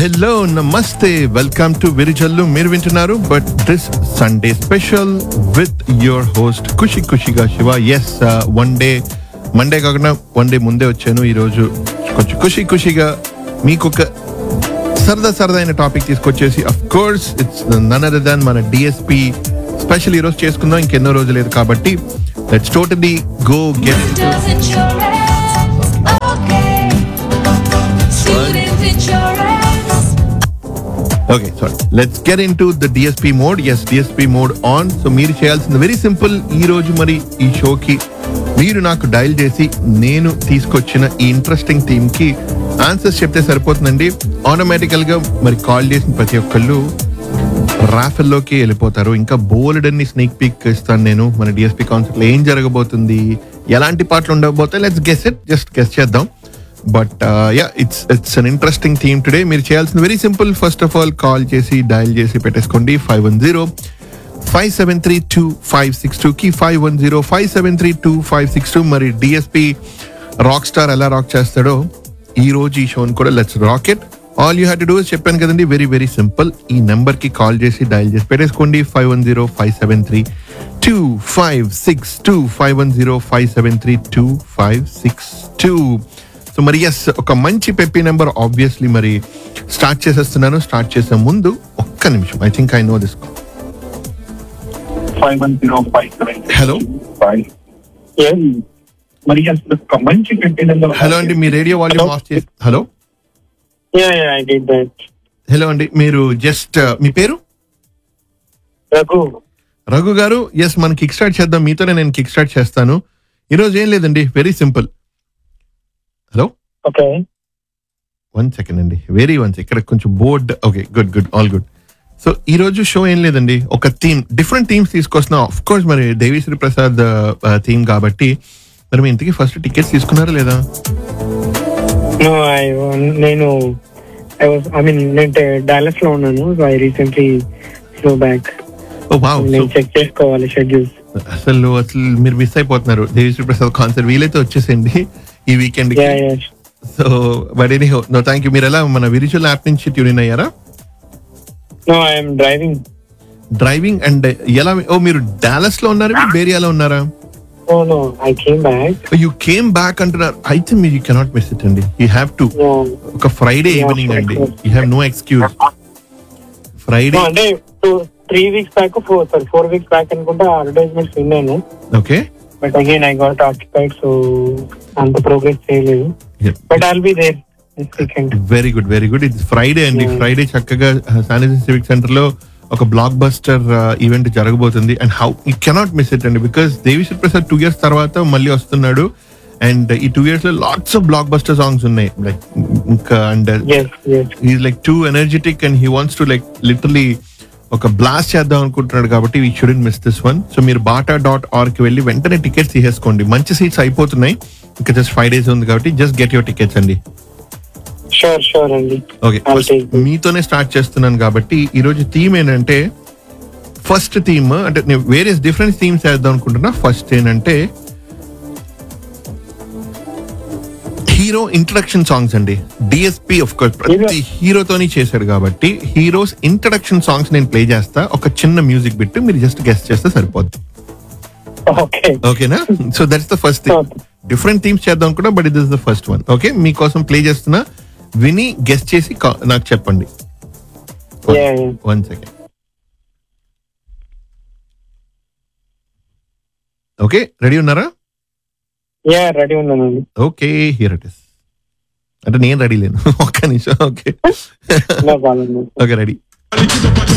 Hello నమస్తే welcome to Virijallu మీరు వింటున్నారు but this Sunday special with your host Khushi ఖుషిగా Shiva yes one day Monday కాకుండా వన్ డే ముందే వచ్చాను ఈరోజు కొంచెం ఖుషి ఖుషిగా మీకు ఒక సరదా సరదైన టాపిక్ తీసుకొచ్చేసి of course it's none other than మన డిఎస్పి స్పెషల్ ఈరోజు చేసుకుందాం ఇంకెన్నో రోజు లేదు కాబట్టి let's totally go get Does insurance, okay. Student insurance, okay sorry let's get in to the DSP mode yes DSP mode on so మీరు చేయాల్సింది very simple ఈ రోజు మరి ఈ షోకి మీరు నాకు డయల్ చేసి నేను తీసుకొచ్చిన ఈ ఇంట్రెస్టింగ్ థీమ్ కి ఆన్సర్స్ చెప్తే సరిపోతుందండి ఆటోమేటికల్ గా మరి కాల్ చేసిన ప్రతి ఒక్కళ్ళు రాఫెల్లోకి వెళ్ళిపోతారు ఇంకా బోల్డ్ అన్ని స్నేక్ పీక్ ఇస్తాను నేను మన డిఎస్పి కాన్సెప్ట్ లో ఏం జరగబోతుంది ఎలాంటి పాటలు ఉండబోతాయి let's guess it just guess చేద్దాం but yeah it's it's an interesting theme today మీరు చేయాల్సింది very simple first of all call చేసి డయల్ చేసి పెట్టేసుకోండి five one zero five seven three two five six two కి five one zero five seven three two five six two మరి DSP rock star ఎలా rock చేస్తాడో ఈ రోజు ఈ షోని కూడా let's rocket all you had to do చెప్పాను కదండి వెరీ వెరీ సింపుల్ ఈ నెంబర్ కి కాల్ చేసి డయల్ చేసి పెట్టేసుకోండి five one zero five seven three two five six two five one zero five seven three two five six two so మరి yes ఒక మంచి పెప్పి నెంబర్ ఆబ్వియస్లీ మరి start చేసేస్తున్నాను స్టార్ట్ చేసే ముందు ఒక్క నిమిషం I think I know this five one zero five seven Hello? Five మరి అసలు ఒక మంచి పెట్టిన హలో అండి మీ రేడియో వాల్యూమ్ ఆఫ్ చేసి hello Yeah, yeah, I did that. Hello అండి మీరు జస్ట్ మీ పేరు Raghu, రఘు గారు ఎస్ మనం కిక్ స్టార్ట్ చేద్దాం మీతోనే నేను కిక్ స్టార్ట్ చేస్తాను ఈరోజు ఏం లేదండి very simple hello okay. One second అండి వెరీ వన్ ఇక్కడ కొంచెం board okay good good all good so ఈ రోజు షో ఏం లేదండి ఒక థీమ్ డిఫరెంట్ థీమ్స్ తీసుకొస్తున్నాం ఆఫ్ కోర్స్ మరి దేవిశ్రీ ప్రసాద్ థీమ్ కాబట్టి మరి మీ ఇంటికి ఫస్ట్ టికెట్స్ తీసుకున్నారా లేదా No, I నేను I was I mean నేను డాలస్ లో ఉన్నాను so I recently flew back oh wow నేను చెక్ చేసుకోవాలి షెడ్యూల్స్ అసలు అసలు మీరు మిస్ అయిపోతున్నారు దేవిశ్రీ ప్రసాద్ కాన్సర్ట్ వీలైతే వచ్చేసేయండి ఈ weekend yeah yeah so but any no thank you మీరు ఎలా మన విరిచువల్ యాప్ నుంచి ట్యూన్ ఇన్ అయ్యారా no I'm driving driving and ఎలా ఓ మీరు డాలస్ లో ఉన్నారా మీరు బేరియాలో ఉన్నారా no no I came back you came back అంటున్నారు అయితే మీరు యూ కెనాట్ మిస్ ఇట్ అండి యూ హ్యావ్ టు నో ఒక ఫ్రైడే Yeah, ఈవినింగ్ sure, అండి sure. You have no excuse Friday అంటే two three weeks back four sorry four weeks back అనుకుంటా advertisements విన్నాను okay but again I got occupied so అంత progress చేయలేదు but I'll be there this weekend very good very good ఇది Friday అండి Yeah. Friday చక్కగా sanitary civic center లో ఒక blockbuster event జరగబోతుంది and how you cannot miss it అండి because Devi Sri Prasad two years తర్వాత మళ్ళీ వస్తున్నాడు అండ్ ఈ టూ ఇయర్స్ లో lots of block buster songs ఉన్నాయి లైక్ ఇంకా and yes yes is like too energetic and he wants to like literally ఒక blast చేద్దాం అనుకుంటున్నాడు కాబట్టి we shouldn't miss this one so మీరు బాటా డాట్ ఆర్ కి వెళ్ళి వెంటనే టికెట్స్ తీసేసుకోండి మంచి సీట్స్ అయిపోతున్నాయి ఇంకా జస్ట్ ఫైవ్ డేస్ ఉంది కాబట్టి జస్ట్ గెట్ యువర్ టికెట్స్ అండి షూర్ షూర్ అండి ఓకే I'll take it. మీతోనే స్టార్ట్ చేస్తున్నాను కాబట్టి ఈ రోజు థీమ్ ఏంటంటే ఫస్ట్ థీమ్ అంటే నేను వేరియస్ డిఫరెంట్ థీమ్స్ వేద్దాం అనుకుంటున్నా ఫస్ట్ ఏంటంటే హీరో ఇంట్రడక్షన్ సాంగ్స్ అండి డిఎస్పి ఆఫ్ కోర్స్ ప్రతి హీరోతోని చేశాడు కాబట్టి హీరోస్ ఇంట్రడక్షన్ సాంగ్స్ నేను ప్లే చేస్తా ఒక చిన్న మ్యూజిక్ బిట్ మీరు జస్ట్ గెస్ట్ చేస్తే సరిపోద్ది ఓకే ఓకేనా so that's the first thing different themes చేద్దాం కూడా but it is the first one okay మీకోసం ప్లే చేస్తున్నా విని గెస్ట్ చేసి కా- నాకు చెప్పండి Yeah, yeah. One second okay ready ఉన్నారా యా రెడీ ఉన్నానండి ఓకే హియర్ ఇట్ ఇస్ అంటే నేను రెడీ లేను ఒక్క నిమిషం okay no problem okay ready